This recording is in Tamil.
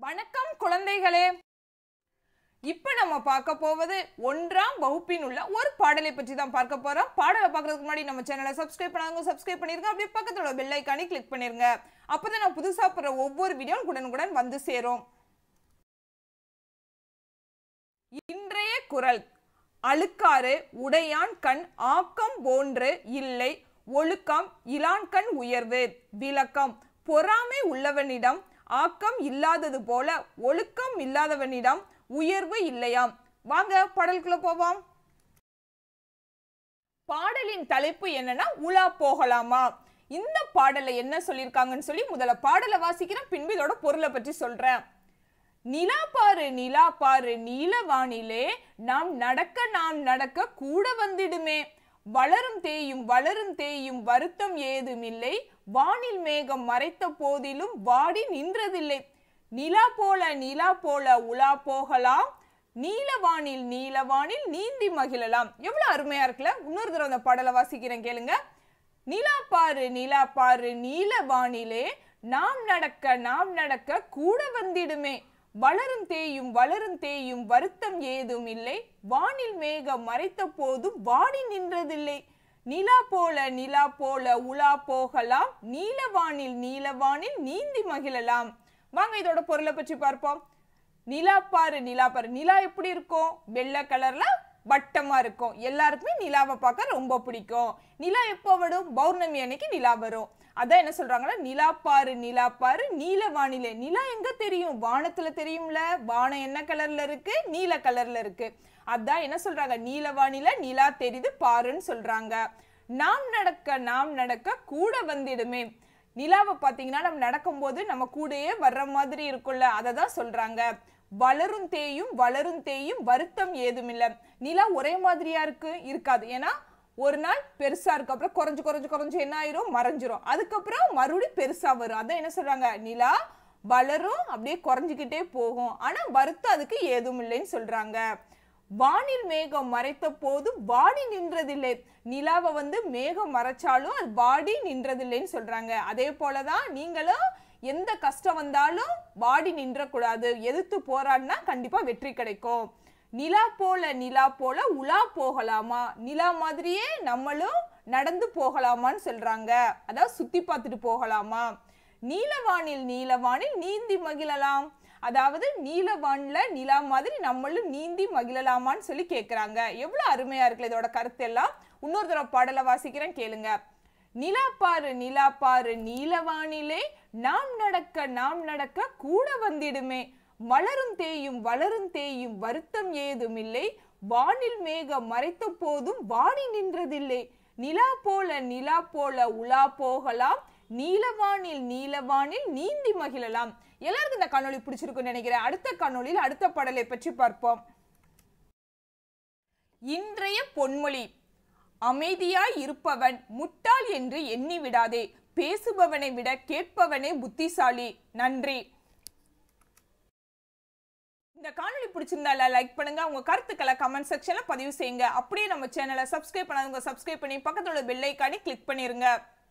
வணக்கம் குழந்தைகளே இப்ப நம்ம பார்க்க போவது ஒன்றாம் வகுப்பின் உள்ள ஒரு பாடலை பற்றி தான் பார்க்க போறோம் பாடலை பார்க்கறதுக்கு முன்னாடி நம்ம சேனலை சப்ஸ்கிரைப் பண்ணாங்க சப்ஸ்கிரைப் பண்ணிருங்க அப்படியே பக்கத்துல உள்ள பெல் ஐக்கானே கிளிக் பண்ணிருங்க அப்பதான் நான் புதுசா போற ஒவ்வொரு வீடியோ உடனுக்குடன் வந்து சேரும் இன்றைய குரல் அழுக்காறு உடையான் கண் ஆக்கம் போன்று இல்லை ஒழுக்கம் இலான் கண் உயர்வு விளக்கம் பொறாமை உள்ளவனிடம் ஆக்கம் இல்லாதது போல ஒழுக்கம் இல்லாதவனிடம் உயர்வு இல்லையாம் வாங்க பாடலுக்குள்ள போவோம் பாடலின் தலைப்பு என்னன்னா உலா போகலாமா இந்த பாடலை என்ன சொல்லியிருக்காங்கன்னு சொல்லி முதல்ல பாடலை வாசிக்கிறேன் பின்பு இதோட பொருளை பற்றி சொல்றேன் நிலா பாரு நிலா பாரு நீலவானிலே நாம் நடக்க நாம் நடக்க கூட வந்திடுமே வளரும் தேயும் வளரும் தேயும் வருத்தம் ஏதுமில்லை வானில் மேகம் மறைத்த போதிலும் வாடி நின்றதில்லை நிலா போல நிலா போல உலா போகலாம் நீலவானில் நீலவானில் நீந்தி மகிழலாம் எவ்வளவு அருமையா இருக்குல்ல இன்னொரு தடவை அந்த பாடலை வாசிக்கிறேன் கேளுங்க நிலா பாரு நிலா பாரு நீலவானிலே நாம் நடக்க நாம் நடக்க கூட வந்திடுமே வளரும் தேயும் வளரும் தேயும் வருத்தம் ஏதும் இல்லை வானில் மேகம் மறைத்த போதும் வாடி நின்றதில்லை நிலா போல நிலா போல உலா போகலாம் நீலவானில் நீலவானில் நீந்தி மகிழலாம் வாங்க இதோட பொருளை பற்றி பார்ப்போம் நிலா பாரு நிலா பாரு நிலா எப்படி இருக்கும் வெள்ளை கலர்ல வட்டமா இருக்கும் எல்லாருக்குமே நிலாவை பார்க்க ரொம்ப பிடிக்கும் நிலா எப்போ வரும் பௌர்ணமி அன்னைக்கு நிலா வரும் அதான் என்ன சொல்றாங்கன்னா நிலா பாரு நிலா பாரு நீல வானிலை நிலா எங்க தெரியும் வானத்துல தெரியும்ல வானம் என்ன கலர்ல இருக்கு நீல கலர்ல இருக்கு அதான் என்ன சொல்றாங்க நீல வானில நிலா தெரியுது பாருன்னு சொல்றாங்க நாம் நடக்க நாம் நடக்க கூட வந்திடுமே நிலாவை பார்த்தீங்கன்னா நம்ம நடக்கும்போது நம்ம கூடயே வர்ற மாதிரி இருக்கும்ல அதை தான் சொல்றாங்க வளரும் தேயும் வளரும் தேயும் வருத்தம் ஏதுமில்லை நிலா ஒரே மாதிரியா இருக்கு இருக்காது ஏன்னா ஒரு நாள் பெருசா இருக்கு அப்புறம் குறைஞ்சு குறைஞ்சு குறைஞ்சு என்ன ஆயிரும் மறைஞ்சிரும் அதுக்கப்புறம் மறுபடியும் பெருசா வரும் அதான் என்ன சொல்றாங்க நிலா வளரும் அப்படியே குறைஞ்சிக்கிட்டே போகும் ஆனா வருத்தம் அதுக்கு ஏதும் இல்லைன்னு சொல்றாங்க வானில் மேகம் மறைத்த போது வாடி நின்றதில்லை நிலாவை வந்து மேகம் மறைச்சாலும் அது வாடி நின்றதில்லைன்னு சொல்றாங்க அதே போலதான் நீங்களும் எந்த கஷ்டம் வந்தாலும் வாடி நின்றக்கூடாது எதிர்த்து போராடினா கண்டிப்பா வெற்றி கிடைக்கும் நிலா போல நிலா போல உலா போகலாமா நிலா மாதிரியே நம்மளும் நடந்து போகலாமான்னு சொல்றாங்க அதாவது சுத்தி பார்த்துட்டு போகலாமா நீலவானில் நீலவானில் நீந்தி மகிழலாம் அதாவது நீலவான்ல நிலா மாதிரி நம்மளும் நீந்தி மகிழலாமான்னு சொல்லி கேட்குறாங்க எவ்வளோ அருமையா இருக்குல்ல இதோட கருத்து எல்லாம் இன்னொரு தடவை பாடலை வாசிக்கிறேன் கேளுங்க நிலா பாரு நிலா பாரு நீலவானிலே நாம் நடக்க நாம் நடக்க கூட வந்திடுமே வளரும் தேயும் வளரும் தேயும் வருத்தம் ஏதுமில்லை வானில் மேகம் மறைத்த போதும் வாடி நின்றதில்லை நிலா போல நிலா போல உலா போகலாம் நீலவானில் நீலவானில் நீந்தி மகிழலாம் எல்லாருக்கும் இந்த காணொளி பிடிச்சிருக்குன்னு நினைக்கிறேன் அடுத்த காணொளியில் அடுத்த பாடலை பற்றி பார்ப்போம் இன்றைய பொன்மொழி அமைதியாய் இருப்பவன் முட்டாள் என்று எண்ணி விடாதே பேசுபவனை விட கேட்பவனே புத்திசாலி நன்றி இந்த காணொளி பிடிச்சிருந்தா லைக் பண்ணுங்க உங்க கருத்துக்களை கமெண்ட் செக்ஷன்ல பதிவு செய்யுங்க அப்படியே நம்ம சேனலை சப்ஸ்கிரைப் பண்ணாதவங்க சப்ஸ்கிரைப் பண்ணி பக்கத்துல உள்ள பெல் ஐக்கானே கிளிக் பண்ணிருங்க